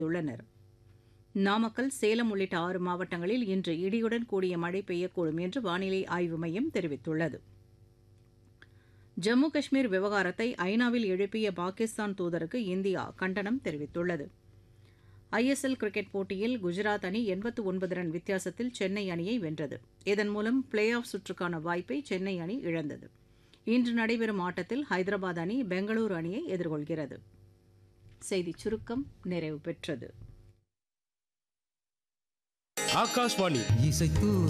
உள்ளனர் நாமக்கல் சேலம் உள்ளிட்ட ஆறு மாவட்டங்களில் இன்று இடியுடன் கூடிய மழை பெய்யக்கூடும் என்று வானிலை ஆய்வு மையம் தெரிவித்துள்ளது ஜம்மு காஷ்மீர் விவகாரத்தை ஐநாவில் எழுப்பிய பாகிஸ்தான் தூதருக்கு இந்தியா கண்டனம் தெரிவித்துள்ளது ஐஎஸ்எல் கிரிக்கெட் போட்டியில் குஜராத் அணி எண்பத்து ஒன்பது ரன் வித்தியாசத்தில் சென்னை அணியை வென்றது இதன் மூலம் பிளே ஆஃப் சுற்றுக்கான வாய்ப்பை சென்னை அணி இழந்தது இன்று நடைபெறும் ஆட்டத்தில் ஹைதராபாத் அணி பெங்களூரு அணியை எதிர்கொள்கிறது செய்திச் சுருக்கம் நிறைவு பெற்றது ஆகாஷ்வாணி இசைத்து